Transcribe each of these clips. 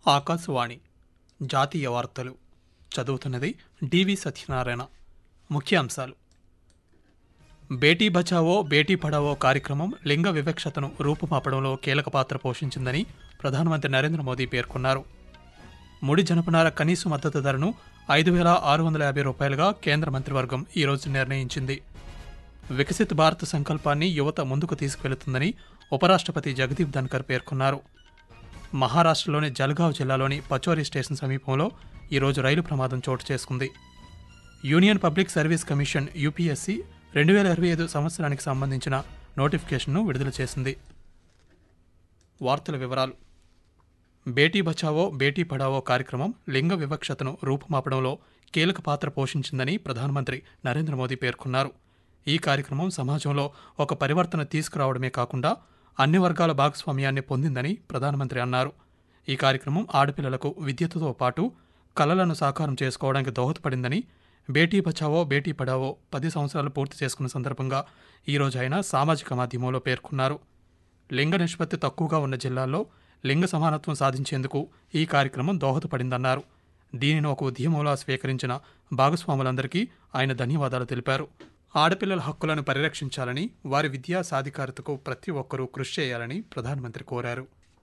ఆకాశవాణి జాతీయ వార్తలు చదువుతున్నది డివి సత్యనారాయణ ముఖ్యాంశాలు బేటీ బచావో బేటీ పడావో కార్యక్రమం లింగ వివక్షతను రూపుమాపడంలో కీలక పాత్ర పోషించిందని ప్రధానమంత్రి నరేంద్ర మోదీ పేర్కొన్నారు ముడి జనపనార కనీస మద్దతు ధరను ఐదు వేల ఆరు వందల యాభై రూపాయలుగా కేంద్ర మంత్రివర్గం ఈరోజు నిర్ణయించింది వికసిత్ భారత్ సంకల్పాన్ని యువత ముందుకు తీసుకువెళుతుందని ఉపరాష్ట్రపతి జగదీప్ ధన్కర్ పేర్కొన్నారు మహారాష్ట్రలోని జల్గావ్ జిల్లాలోని పచోరి స్టేషన్ సమీపంలో ఈరోజు రైలు ప్రమాదం చోటు చేసుకుంది Union Public Service Commission UPSC రెండు వేల ఇరవై ఐదు సంవత్సరానికి సంబంధించిన నోటిఫికేషన్ను విడుదల చేసింది వార్తల వివరాలు బేటీ బచావో బేటీ పడావో కార్యక్రమం లింగ వివక్షతను రూపుమాపడంలో కీలక పాత్ర పోషించిందని ప్రధానమంత్రి నరేంద్ర మోదీ పేర్కొన్నారు ఈ కార్యక్రమం సమాజంలో ఒక పరివర్తన తీసుకురావడమే కాకుండా అన్ని వర్గాల భాగస్వామ్యాన్ని పొందిందని ప్రధానమంత్రి అన్నారు ఈ కార్యక్రమం ఆడపిల్లలకు విద్యతో పాటు కలలను సాకారం చేసుకోవడానికి దోహదపడిందని బేటీ బచావో బేటీ పడావో పది సంవత్సరాలు పూర్తి చేసుకున్న సందర్భంగా ఈరోజు ఆయన సామాజిక మాధ్యమంలో పేర్కొన్నారు లింగ నిష్పత్తి తక్కువగా ఉన్న జిల్లాల్లో లింగ సమానత్వం సాధించేందుకు ఈ కార్యక్రమం దోహదపడిందన్నారు దీనిని ఒక ఉద్యమంలా స్వీకరించిన భాగస్వాములందరికీ ఆయన ధన్యవాదాలు తెలిపారు ఆడపిల్లల హక్కులను పరిరక్షించాలని వారి విద్యా సాధికారతకు ప్రతి ఒక్కరూ కృషి చేయాలని ప్రధానమంత్రి కోరారు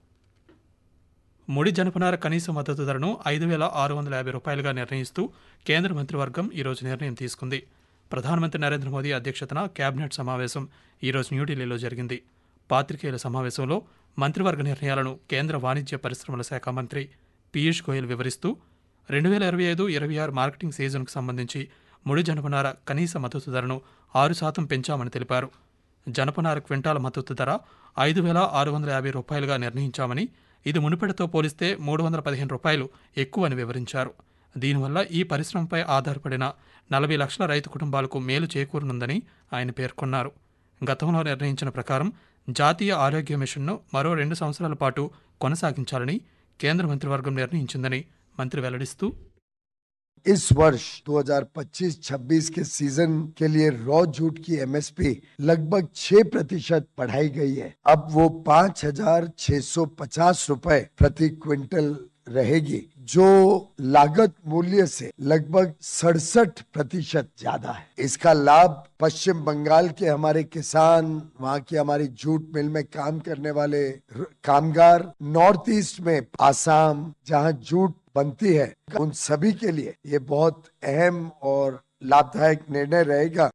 ముడి జనపనార కనీస మద్దతు ధరను ఐదు వేల ఆరు వందల యాభై రూపాయలుగా నిర్ణయిస్తూ కేంద్ర మంత్రివర్గం ఈరోజు నిర్ణయం తీసుకుంది ప్రధానమంత్రి నరేంద్ర మోదీ అధ్యక్షతన కేబినెట్ సమావేశం ఈరోజు న్యూఢిల్లీలో జరిగింది పాత్రికేయుల సమావేశంలో మంత్రివర్గ నిర్ణయాలను కేంద్ర వాణిజ్య పరిశ్రమల శాఖ మంత్రి పీయూష్ గోయల్ వివరిస్తూ రెండు వేల ఇరవై ఐదు ఇరవై ఆరు మార్కెటింగ్ సీజన్కు సంబంధించి ముడి జనపనార కనీస మద్దతు ధరను ఆరు శాతం పెంచామని తెలిపారు జనపనార క్వింటాల మద్దతు ధర ఐదు వేల ఆరు వందల యాభై రూపాయలుగా నిర్ణయించామని ఇది మునుపటితో పోలిస్తే మూడు వందల పదిహేను రూపాయలు ఎక్కువని వివరించారు దీనివల్ల ఈ పరిశ్రమపై ఆధారపడిన నలభై లక్షల రైతు కుటుంబాలకు మేలు చేకూరనుందని ఆయన పేర్కొన్నారు గతంలో నిర్ణయించిన ప్రకారం జాతీయ ఆరోగ్య మిషన్ను మరో రెండు సంవత్సరాల పాటు కొనసాగించాలని కేంద్ర మంత్రివర్గం నిర్ణయించిందని మంత్రి వెల్లడిస్తూ इस वर्ष 2025-26 के सीजन के लिए रॉ जूट की एमएसपी लगभग 6 प्रतिशत बढ़ाई गई है अब वो पाँच हजार छह सौ पचास रूपए प्रति क्विंटल रहेगी जो लागत मूल्य से लगभग सड़सठ प्रतिशत ज्यादा है इसका लाभ पश्चिम बंगाल के हमारे किसान वहाँ की हमारी जूट मिल में काम करने वाले र- कामगार नॉर्थ ईस्ट में आसाम जहाँ जूट बनती है उन सभी के लिए ये बहुत अहम और लाभदायक निर्णय रहेगा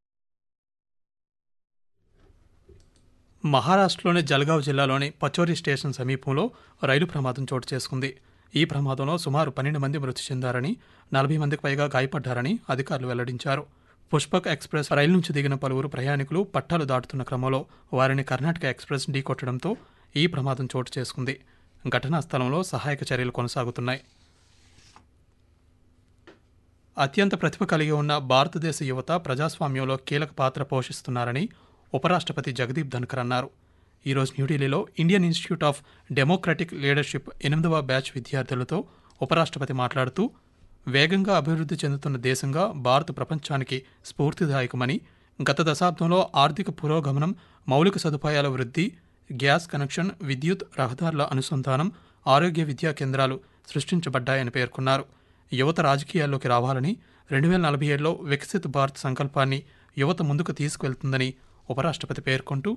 మహారాష్ట్రలోని జల్గావ్ జిల్లాలోని పచోరి స్టేషన్ సమీపంలో రైలు ప్రమాదం చోటు చేసుకుంది ఈ ప్రమాదంలో సుమారు పన్నెండు మంది మృతి చెందారని నలభై మందికి పైగా గాయపడ్డారని అధికారులు వెల్లడించారు పుష్పక్ ఎక్స్ప్రెస్ రైలు నుంచి దిగిన పలువురు ప్రయాణికులు పట్టాలు దాటుతున్న క్రమంలో వారిని కర్ణాటక ఎక్స్ప్రెస్ ఢీకొట్టడంతో ఈ ప్రమాదం చోటు చేసుకుంది ఘటనా స్థలంలో సహాయక చర్యలు కొనసాగుతున్నాయి అత్యంత ప్రతిభ కలిగి ఉన్న భారతదేశ యువత ప్రజాస్వామ్యంలో కీలక పాత్ర పోషిస్తున్నారని ఉపరాష్ట్రపతి జగదీప్ ధన్కర్ అన్నారు ఈరోజు న్యూఢిల్లీలో Indian Institute of Democratic Leadership ఎనిమిదవ బ్యాచ్ విద్యార్థులతో ఉపరాష్ట్రపతి మాట్లాడుతూ వేగంగా అభివృద్ధి చెందుతున్న దేశంగా భారత్ ప్రపంచానికి స్ఫూర్తిదాయకమని గత దశాబ్దంలో ఆర్థిక పురోగమనం మౌలిక సదుపాయాల వృద్ధి గ్యాస్ కనెక్షన్ విద్యుత్ రహదారుల అనుసంధానం ఆరోగ్య విద్యా కేంద్రాలు సృష్టించబడ్డాయని పేర్కొన్నారు యువత రాజకీయాల్లోకి రావాలని రెండు వేల నలభై ఏడులో వికసిత్ భారత్ సంకల్పాన్ని యువత ముందుకు తీసుకువెళ్తుందని ఉపరాష్ట్రపతి పేర్కొంటూ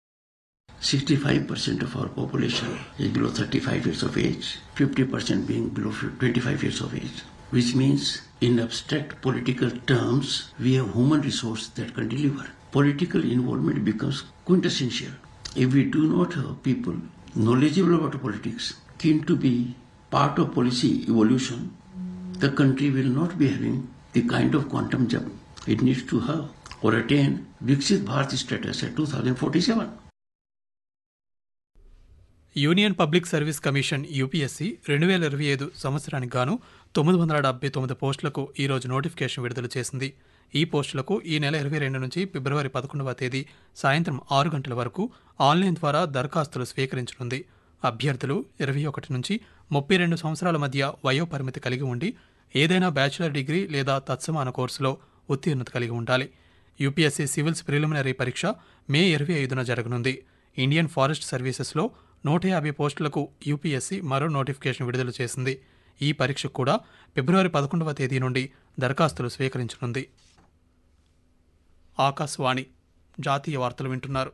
65% of our population is below 35 years of age, 50% being below 25 years of age, which means in abstract political terms, we have human resource that can deliver. Political involvement becomes quintessential. If we do not have people knowledgeable about politics, keen to be part of policy evolution, the country will not be having the kind of quantum jump it needs to have or attain Viksit Bharat status at 2047. Union Public Service Commission UPSC రెండు వేల ఇరవై ఐదు సంవత్సరానికి గాను తొమ్మిది వందల డెబ్బై తొమ్మిది పోస్టులకు ఈరోజు నోటిఫికేషన్ విడుదల చేసింది ఈ పోస్టులకు ఈ నెల ఇరవై రెండు నుంచి ఫిబ్రవరి పదకొండవ తేదీ సాయంత్రం ఆరు గంటల వరకు ఆన్లైన్ ద్వారా దరఖాస్తులు స్వీకరించనుంది అభ్యర్థులు ఇరవై ఒకటి నుంచి ముప్పై రెండు సంవత్సరాల మధ్య వయో పరిమితి కలిగి ఉండి ఏదైనా బ్యాచిలర్ డిగ్రీ లేదా తత్సమాన కోర్సులో ఉత్తీర్ణత కలిగి ఉండాలి యూపీఎస్సీ సివిల్స్ ప్రిలిమినరీ పరీక్ష మే ఇరవై ఐదున జరగనుంది ఇండియన్ ఫారెస్ట్ సర్వీసెస్లో నూట యాభై పోస్టులకు యూపీఎస్సీ మరో నోటిఫికేషన్ విడుదల చేసింది ఈ పరీక్షకు కూడా ఫిబ్రవరి పదకొండవ తేదీ నుండి దరఖాస్తులు స్వీకరించనుంది ఆకాశవాణి జాతీయ వార్తలు వింటున్నారు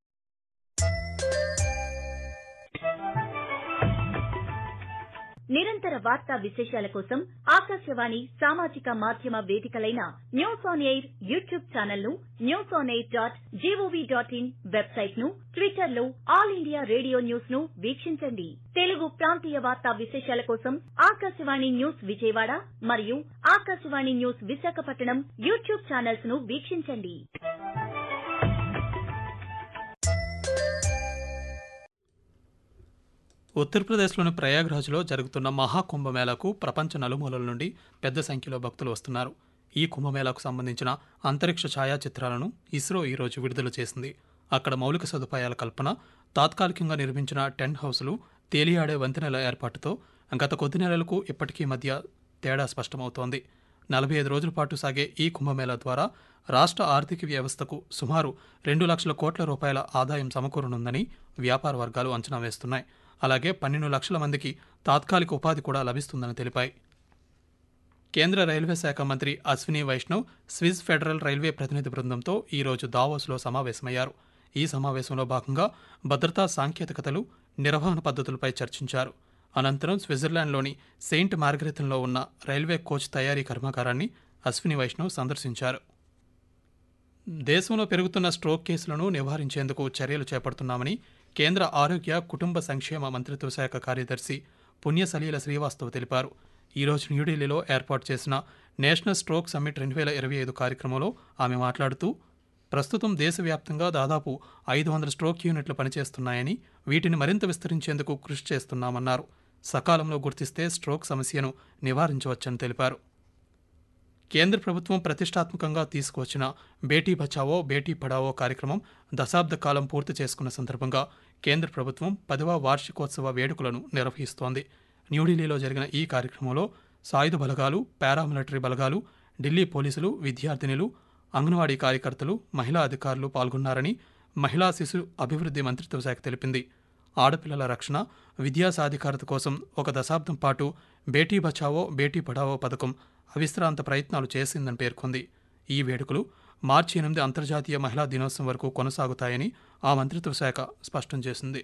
నిరంతర వార్తా విశేషాల కోసం ఆకాశవాణి సామాజిక మాధ్యమ వేదికలైన News On Air YouTube channel ను News On Air dot G O V dot in website ను ట్విట్టర్ లో ఆల్ ఇండియా రేడియో న్యూస్ ను వీక్షించండి తెలుగు ప్రాంతీయ వార్తా విశేషాల కోసం ఆకాశవాణి న్యూస్ విజయవాడ మరియు Akashvani news Visakhapatnam YouTube channels ను వీక్షించండి ఉత్తరప్రదేశ్లోని ప్రయాగ్రాజ్లో జరుగుతున్న మహాకుంభమేళాకు ప్రపంచ నలుమూలల నుండి పెద్ద సంఖ్యలో భక్తులు వస్తున్నారు ఈ కుంభమేళాకు సంబంధించిన అంతరిక్ష ఛాయాచిత్రాలను ఇస్రో ఈరోజు విడుదల చేసింది అక్కడ మౌలిక సదుపాయాల కల్పన తాత్కాలికంగా నిర్మించిన టెంట్ హౌసులు తేలియాడే వంతెనల ఏర్పాటుతో గత కొద్ది నెలలకు ఇప్పటికీ మధ్య తేడా స్పష్టమవుతోంది నలభై ఐదు రోజుల పాటు సాగే ఈ కుంభమేళా ద్వారా రాష్ట్ర ఆర్థిక వ్యవస్థకు సుమారు రెండు లక్షల కోట్ల రూపాయల ఆదాయం సమకూరనుందని వ్యాపార వర్గాలు అంచనా వేస్తున్నాయి అలాగే పన్నెండు లక్షల మందికి తాత్కాలిక ఉపాధి కూడా లభిస్తుందని తెలిపాయి కేంద్ర రైల్వే శాఖ మంత్రి Ashwini Vaishnaw Swiss Federal Railway ప్రతినిధి బృందంతో ఈరోజు దావోస్లో సమావేశమయ్యారు ఈ సమావేశంలో భాగంగా భద్రతా సాంకేతికతలు నిర్వహణ పద్ధతులపై చర్చించారు అనంతరం స్విట్జర్లాండ్లోని సెయింట్ మార్గరెత్లో ఉన్న రైల్వే కోచ్ తయారీ కర్మాగారాన్ని అశ్విని వైష్ణవ్ సందర్శించారు దేశంలో పెరుగుతున్న స్ట్రోక్ కేసులను నివారించేందుకు చర్యలు చేపడుతున్నామని కేంద్ర ఆరోగ్య కుటుంబ సంక్షేమ మంత్రిత్వ శాఖ కార్యదర్శి పుణ్యసలీల శ్రీవాస్తవ్ తెలిపారు ఈరోజు న్యూఢిల్లీలో ఏర్పాటు చేసిన నేషనల్ స్ట్రోక్ సమ్మిట్ రెండు వేల ఇరవై ఐదు కార్యక్రమంలో ఆమె మాట్లాడుతూ ప్రస్తుతం దేశవ్యాప్తంగా దాదాపు ఐదు వందల స్ట్రోక్ యూనిట్లు పనిచేస్తున్నాయని వీటిని మరింత విస్తరించేందుకు కృషి చేస్తున్నామన్నారు సకాలంలో గుర్తిస్తే స్ట్రోక్ సమస్యను నివారించవచ్చని తెలిపారు కేంద్ర ప్రభుత్వం ప్రతిష్టాత్మకంగా తీసుకువచ్చిన బేటీ బచావో బేటీ పడావో కార్యక్రమం దశాబ్ద కాలం పూర్తి చేసుకున్న సందర్భంగా కేంద్ర ప్రభుత్వం పదవ వార్షికోత్సవ వేడుకలను నిర్వహిస్తోంది న్యూఢిల్లీలో జరిగిన ఈ కార్యక్రమంలో సాయుధ బలగాలు పారామిలిటరీ బలగాలు ఢిల్లీ పోలీసులు విద్యార్థినులు అంగన్వాడీ కార్యకర్తలు మహిళా అధికారులు పాల్గొన్నారని మహిళా శిశు అభివృద్ధి మంత్రిత్వ శాఖ తెలిపింది ఆడపిల్లల రక్షణ విద్యా సాధికారత కోసం ఒక దశాబ్దం పాటు బేటీ బచావో బేటీ పడావో పథకం అవిశ్రాంత ప్రయత్నాలు చేసిందని పేర్కొంది ఈ వేడుకలు మార్చి ఎనిమిది అంతర్జాతీయ మహిళా దినోత్సవం వరకు కొనసాగుతాయని ఆ మంత్రిత్వ శాఖ స్పష్టం చేసింది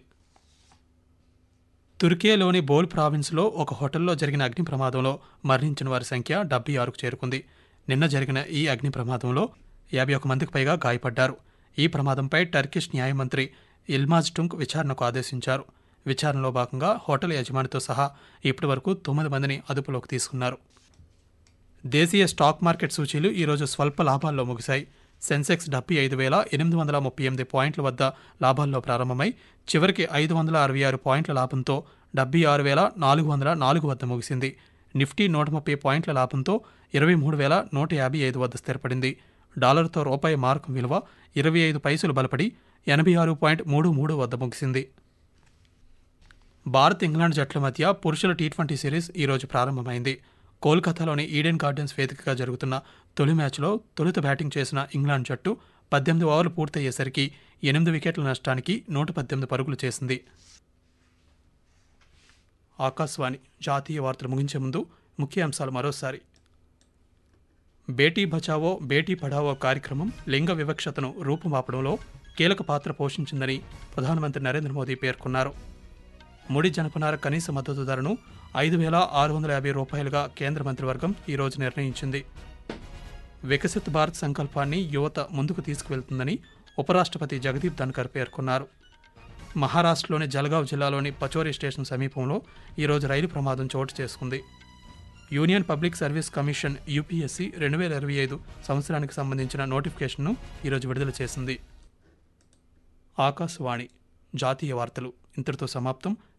తుర్కియాలోని బోల్ ప్రావిన్స్లో ఒక హోటల్లో జరిగిన అగ్ని ప్రమాదంలో మరణించిన వారి సంఖ్య డెబ్బై ఆరుకు చేరుకుంది నిన్న జరిగిన ఈ అగ్ని ప్రమాదంలో యాభై ఒక మందికి పైగా గాయపడ్డారు ఈ ప్రమాదంపై టర్కిష్ న్యాయమంత్రి ఇల్మాజ్ టుంక్ విచారణకు ఆదేశించారు విచారణలో భాగంగా హోటల్ యజమానితో సహా ఇప్పటి వరకు తొమ్మిది మందిని అదుపులోకి తీసుకున్నారు దేశీయ స్టాక్ మార్కెట్ సూచీలు ఈరోజు స్వల్ప లాభాల్లో ముగిశాయి సెన్సెక్స్ డెబ్బై ఐదు వేల ఎనిమిది వందల ముప్పై ఎనిమిది పాయింట్ల వద్ద లాభాల్లో ప్రారంభమై చివరికి ఐదు వందల అరవై ఆరు పాయింట్ల లాభంతో డెబ్బై ఆరు వేల నాలుగు వందల నాలుగు వద్ద ముగిసింది నిఫ్టీ నూట ముప్పై పాయింట్ల లాభంతో ఇరవై మూడు వేల నూట యాభై ఐదు వద్ద స్థిరపడింది డాలర్తో రూపాయి మార్కు విలువ ఇరవై ఐదు పైసలు బలపడి ఎనభై ఆరు పాయింట్ మూడు మూడు వద్ద ముగిసింది భారత్ ఇంగ్లాండ్ జట్ల మధ్య పురుషుల టీ ట్వంటీ సిరీస్ ఈరోజు ప్రారంభమైంది కోల్కతాలోని ఈడెన్ గార్డెన్స్ వేదికగా జరుగుతున్న తొలి మ్యాచ్లో తొలుత బ్యాటింగ్ చేసిన ఇంగ్లాండ్ జట్టు పద్దెనిమిది ఓవర్లు పూర్తయ్యేసరికి ఎనిమిది వికెట్ల నష్టానికి నూట పద్దెనిమిది పరుగులు చేసింది ఆకాశవాణి జాతీయ వార్తలు ముగించే ముందు ముఖ్య అంశాలు మరోసారి బేటీ బచావో బేటీ పఢావో కార్యక్రమం లింగ వివక్షతను రూపుమాపడంలో కీలక పాత్ర పోషించిందని ప్రధానమంత్రి నరేంద్ర మోదీ పేర్కొన్నారు ముడి జనపనార కనీస మద్దతు ధరను ఐదు వేల ఆరు వందల యాభై రూపాయలుగా కేంద్ర మంత్రివర్గం ఈరోజు నిర్ణయించింది వికసిత్ భారత్ సంకల్పాన్ని యువత ముందుకు తీసుకువెళ్తుందని ఉపరాష్ట్రపతి జగదీప్ ధన్కర్ పేర్కొన్నారు మహారాష్ట్రలోని జల్గావ్ జిల్లాలోని పచోరీ స్టేషన్ సమీపంలో ఈరోజు రైలు ప్రమాదం చోటు చేసుకుంది Union Public Service Commission UPSC రెండు వేల ఇరవై ఐదు సంవత్సరానికి సంబంధించిన నోటిఫికేషన్ను ఈరోజు విడుదల చేసింది ఆకాశవాణి జాతీయ వార్తలు ఇంతటితో సమాప్తం